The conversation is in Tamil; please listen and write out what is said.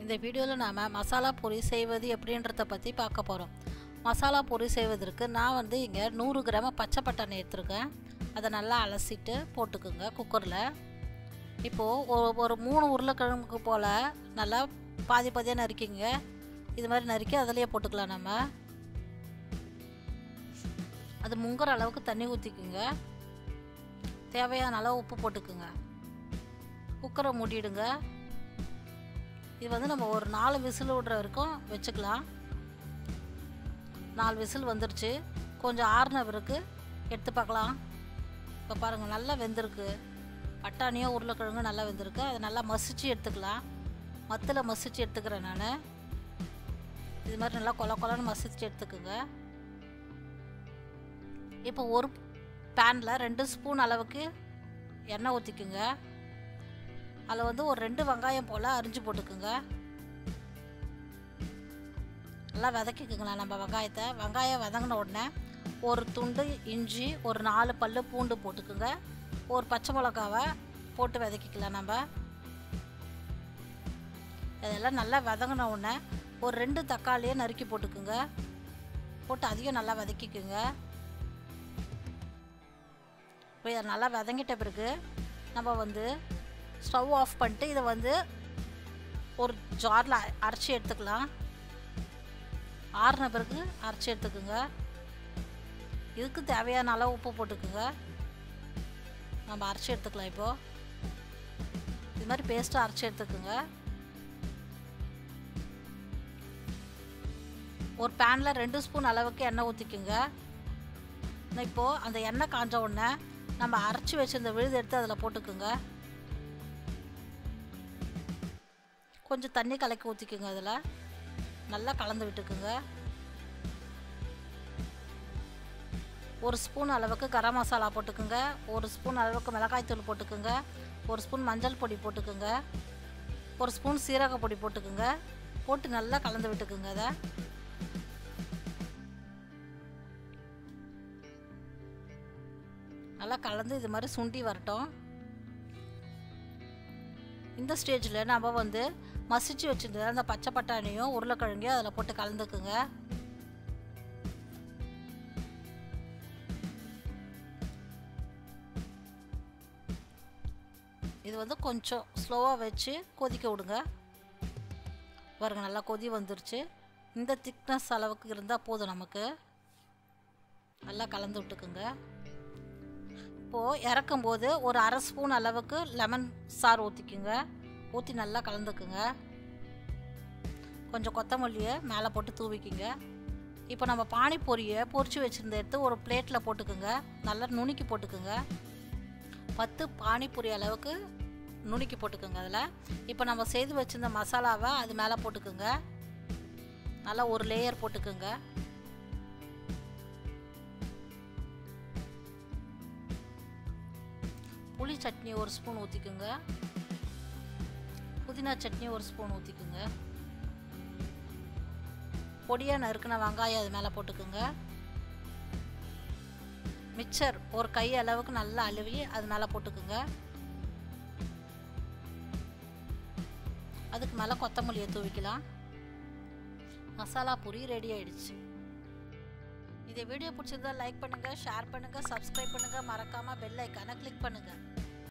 இந்த வீடியோவில் நாம் மசாலா பொரி செய்வது எப்படின்றத பற்றி பார்க்க போகிறோம் மசாலா பொரி செய்வதற்கு நான் வந்து இங்கே நூறு கிராம பச்சை பட்டாணி எடுத்திருக்கேன் அதை நல்லா அலசிட்டு போட்டுக்குங்க குக்கரில் இப்போது ஒரு ஒரு மூணு உருளைக்கிழங்குக்கு போல் நல்லா பாதி பாதியாக நறுக்கிங்க இது மாதிரி நறுக்கி அதிலேயே போட்டுக்கலாம் நம்ம அது முங்குற அளவுக்கு தண்ணி ஊற்றிக்குங்க தேவையான அளவு உப்பு போட்டுக்குங்க குக்கரை மூடிடுங்க இது வந்து நம்ம ஒரு நாலு விசில் விடுற வரைக்கும் வச்சுக்கலாம் நாலு விசில் வந்துருச்சு கொஞ்சம் ஆறுன பிறகு எடுத்து பார்க்கலாம் இப்போ பாருங்கள் நல்லா வெந்திருக்கு பட்டாணியோ உருளைக்கிழங்கு நல்லா வெந்திருக்கு அதை நல்லா மசிச்சு எடுத்துக்கலாம் மத்தில் மசிச்சு எடுத்துக்கிறேன் நான் இது மாதிரி நல்லா கொல கொலன்னு மசிச்சு எடுத்துக்குங்க இப்போ ஒரு பேனில் ரெண்டு ஸ்பூன் அளவுக்கு எண்ணெய் ஊற்றிக்குங்க அதில் வந்து ஒரு ரெண்டு வெங்காயம் போல் அரிஞ்சு போட்டுக்குங்க நல்லா வதக்கிக்குங்களா நம்ம வெங்காயத்தை வெங்காயம் வதங்கின உடனே ஒரு துண்டு இஞ்சி ஒரு நாலு பல் பூண்டு போட்டுக்குங்க ஒரு பச்சை மிளகாவை போட்டு வதக்கிக்கலாம் நம்ம இதெல்லாம் நல்லா வதங்கின உடனே ஒரு ரெண்டு தக்காளியை நறுக்கி போட்டுக்குங்க போட்டு அதையும் நல்லா வதக்கிக்குங்க இப்போ இதை நல்லா வதங்கிட்ட பிறகு நம்ம வந்து ஸ்டவ் ஆஃப் பண்ணிட்டு இதை வந்து ஒரு ஜாரில் அரைச்சி எடுத்துக்கலாம் ஆறின பிறகு அரைச்சி எடுத்துக்குங்க இதுக்கு தேவையான அளவு உப்பு போட்டுக்குங்க நம்ம அரைச்சி எடுத்துக்கலாம் இப்போது இது மாதிரி பேஸ்ட்டாக அரைச்சி எடுத்துக்குங்க ஒரு பேனில் ரெண்டு ஸ்பூன் அளவுக்கு எண்ணெய் ஊற்றிக்குங்க இப்போது அந்த எண்ணெய் காஞ்ச உடனே நம்ம அரைச்சி வச்சிருந்த விழுது எடுத்து அதில் போட்டுக்குங்க கொஞ்சம் தண்ணி கலக்கி ஊற்றிக்குங்க அதில் நல்லா கலந்து விட்டுக்குங்க ஒரு ஸ்பூன் அளவுக்கு கரம் மசாலா போட்டுக்குங்க ஒரு ஸ்பூன் அளவுக்கு மிளகாய்த்தூள் போட்டுக்குங்க ஒரு ஸ்பூன் மஞ்சள் பொடி போட்டுக்குங்க ஒரு ஸ்பூன் சீரக பொடி போட்டுக்குங்க போட்டு நல்லா கலந்து விட்டுக்குங்க அதை நல்லா கலந்து இது மாதிரி சுண்டி வரட்டும் இந்த ஸ்டேஜில் நம்ம வந்து மசிச்சு வச்சுருந்த அந்த பச்சை பட்டாணியும் உருளைக்கிழங்கையும் அதில் போட்டு கலந்துக்குங்க இது வந்து கொஞ்சம் ஸ்லோவாக வச்சு கொதிக்க விடுங்க பாருங்க நல்லா கொதி வந்துருச்சு இந்த திக்னஸ் அளவுக்கு இருந்தால் போதும் நமக்கு நல்லா கலந்து விட்டுக்குங்க இப்போது இறக்கும்போது ஒரு அரை ஸ்பூன் அளவுக்கு லெமன் சாறு ஊற்றிக்குங்க ஊற்றி நல்லா கலந்துக்குங்க கொஞ்சம் கொத்தமல்லியை மேலே போட்டு தூவிக்குங்க இப்போ நம்ம பானிபூரியை பொரிச்சு வச்சுருந்த எடுத்து ஒரு பிளேட்டில் போட்டுக்குங்க நல்லா நுணுக்கி போட்டுக்குங்க பத்து பானிபூரி அளவுக்கு நுணுக்கி போட்டுக்குங்க அதில் இப்போ நம்ம செய்து வச்சுருந்த மசாலாவை அது மேலே போட்டுக்குங்க நல்லா ஒரு லேயர் போட்டுக்குங்க புளி சட்னி ஒரு ஸ்பூன் ஊற்றிக்குங்க புதினா சட்னி ஒரு ஸ்பூன் ஊற்றிக்குங்க பொடியாக நறுக்கின வெங்காயம் அது மேலே போட்டுக்குங்க மிக்சர் ஒரு கை அளவுக்கு நல்லா அழுவி அது மேலே போட்டுக்குங்க அதுக்கு மேலே கொத்தமல்லியை தூவிக்கலாம் மசாலா பூரி ரெடி ஆயிடுச்சு இந்த வீடியோ பிடிச்சிருந்தா லைக் பண்ணுங்கள் ஷேர் பண்ணுங்கள் சப்ஸ்கிரைப் பண்ணுங்கள் மறக்காமல் பெல் ஐக்கானை கிளிக் பண்ணுங்கள்